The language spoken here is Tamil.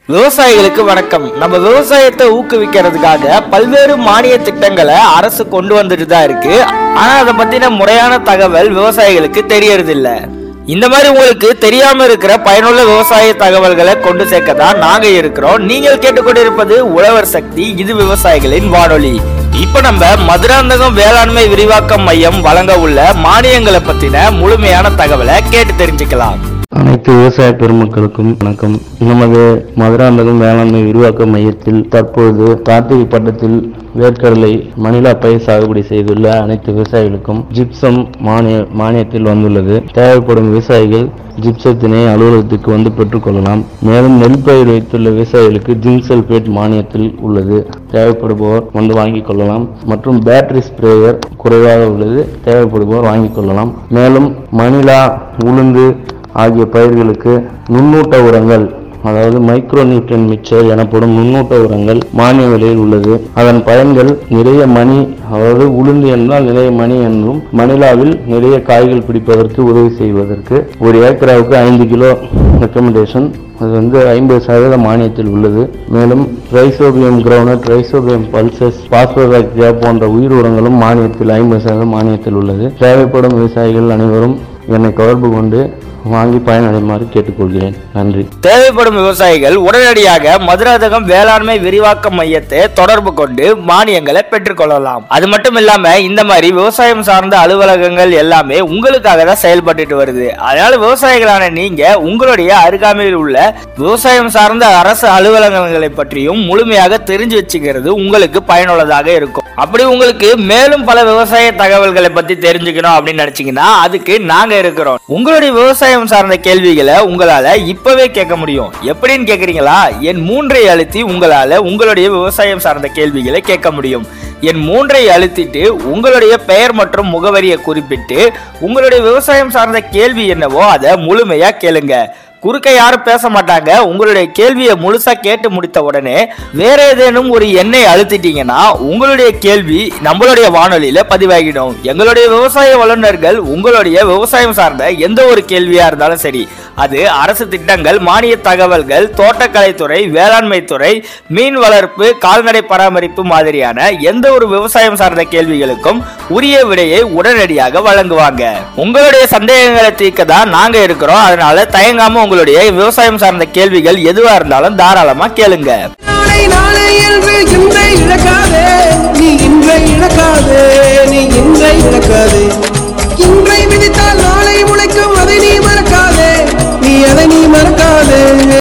விவசாயிகளுக்கு வணக்கம் நம்ம விவசாயத்தை ஊக்குவிக்கிறதுக்காக பல்வேறு மானிய திட்டங்களை அரசு கொண்டு வந்துட்டு தான் இருக்கு ஆனா அதை பத்தின முறையான தகவல் விவசாயிகளுக்கு தெரியறது இல்ல இந்த மாதிரி உங்களுக்கு தெரியாம இருக்கிற பயனுள்ள விவசாய தகவல்களை கொண்டு சேர்க்க தான் நாங்க இருக்கிறோம் நீங்கள் கேட்டுக்கொண்டிருப்பது உழவர் சக்தி இது விவசாயிகளின் வானொலி இப்ப நம்ம மதுராந்தகம் வேளாண்மை விரிவாக்கம் மையம் வழங்க உள்ள மானியங்களை பத்தின முழுமையான தகவலை கேட்டு தெரிஞ்சுக்கலாம் அனைத்து விவசாய பெருமக்களுக்கும் வணக்கம் நமது மதுராந்தகம் வேளாண்மை விரிவாக்க மையத்தில் தற்போது கார்த்திகை பட்டத்தில் வேர்க்கடலை மணிலா பயிர் சாகுபடி செய்துள்ள அனைத்து விவசாயிகளுக்கும் ஜிப்சம் மானிய மானியத்தில் வந்துள்ளது தேவைப்படும் விவசாயிகள் ஜிப்சத்தினை அலுவலகத்துக்கு வந்து பெற்றுக்கொள்ளலாம் மேலும் நெல் பயிர் வைத்துள்ள விவசாயிகளுக்கு ஜிங்க் சல்பேட் மானியத்தில் உள்ளது தேவைப்படுபவர் வந்து வாங்கிக் கொள்ளலாம் மற்றும் பேட்டரி ஸ்ப்ரேயர் குறைவாக உள்ளது தேவைப்படுபவர் வாங்கிக் கொள்ளலாம் மேலும் மணிலா உளுந்து ஆகிய பயிர்களுக்கு நுண்ணூட்ட உரங்கள் அதாவது மைக்ரோ நியூட்டன் மிக்சர் எனப்படும் நுண்ணூட்ட உரங்கள் மானிய விலையில் உள்ளது அதன் பயன்கள் நிறைய மணி அதாவது உளுந்து என்றால் நிறைய மணி என்றும் மணிலாவில் நிறைய காய்கள் பிடிப்பதற்கு உதவி செய்வதற்கு ஒரு ஏக்கராவுக்கு ஐந்து கிலோ ரெக்கமெண்டேஷன் அது வந்து ஐம்பது சதவீத மானியத்தில் உள்ளது மேலும் rhizobium groundnut rhizobium pulses phosphobacteria போன்ற உயிர் உரங்களும் மானியத்தில் ஐம்பது சதவீதம் மானியத்தில் உள்ளது தேவைப்படும் விவசாயிகள் அனைவரும் என்னை தொடர்பு கொண்டு வாங்கி பயனடைமாறு கேட்டுக்கொள்கிறேன் நன்றி தேவைப்படும் விவசாயிகள் உடனடியாக மதுராந்தகம் வேளாண்மை விரிவாக்க மையத்தை தொடர்பு கொண்டு மானியங்களை பெற்றுக்கொள்ளலாம் அது மட்டும் இல்லாம இந்த மாதிரி விவசாயம் சார்ந்த அலுவலகங்கள் எல்லாமே உங்களுக்காக தான் செயல்பட்டுட்டு வருது அதனால விவசாயிகளான நீங்க உங்களுடைய அருகாமையில் உள்ள விவசாயம் சார்ந்த அரசு அலுவலகங்களை பற்றியும் முழுமையாக தெரிஞ்சு வச்சுக்கிறது உங்களுக்கு பயனுள்ளதாக இருக்கும் அப்படி உங்களுக்கு மேலும் பல விவசாய தகவல்களை பத்தி தெரிஞ்சுக்கணும் அப்படின்னு நினைச்சீங்கன்னா அதுக்கு நாங்க இருக்கிறோம் உங்களுடைய விவசாயம் சார்ந்த கேள்விகளை உங்களால இப்பவே கேட்க முடியும் எப்படின்னு கேக்குறீங்களா என் மூன்றை அழுத்தி உங்களால உங்களுடைய விவசாயம் சார்ந்த கேள்விகளை கேட்க முடியும் என் மூன்றை அழுத்திட்டு உங்களுடைய பெயர் மற்றும் முகவரியை குறிப்பிட்டு உங்களுடைய விவசாயம் சார்ந்த கேள்வி என்னவோ அதை முழுமையா கேளுங்க குறுக்க யாரும் பேச மாட்டாங்க உங்களுடைய கேள்வியை முழுசா கேட்டு முடித்த உடனே வேற ஏதேனும் ஒரு எண்ணை அழுத்திட்டீங்கன்னா உங்களுடைய கேள்வி நம்மளுடைய வானொலியில பதிவாகிடும் எங்களுடைய விவசாய வல்லுநர்கள் உங்களுடைய விவசாயம் சார்ந்த எந்த ஒரு கேள்வியா இருந்தாலும் சரி அது அரசு திட்டங்கள் மானிய தகவல்கள் தோட்டக்கலைத்துறை வேளாண்மை துறை மீன் வளர்ப்பு கால்நடை பராமரிப்பு மாதிரியான எந்த ஒரு விவசாயம் சார்ந்த கேள்விகளுக்கும் உரிய விடையை உடனடியாக வழங்குவாங்க உங்களுடைய சந்தேகங்களை தீர்க்க தான் நாங்க இருக்கிறோம் அதனால தயங்காம உங்களுடைய விவசாயம் சார்ந்த கேள்விகள் எதுவா இருந்தாலும் தாராளமா கேளுங்க நாளை நாளை என்று இன்றை இழக்காதே நீ இன்றை இழக்காதே நீ இன்றை இழக்காதே இன்றை விதித்தால் நாளை முளைக்கும் அதை நீ மறக்காதே நீ அதை நீ மறக்காதே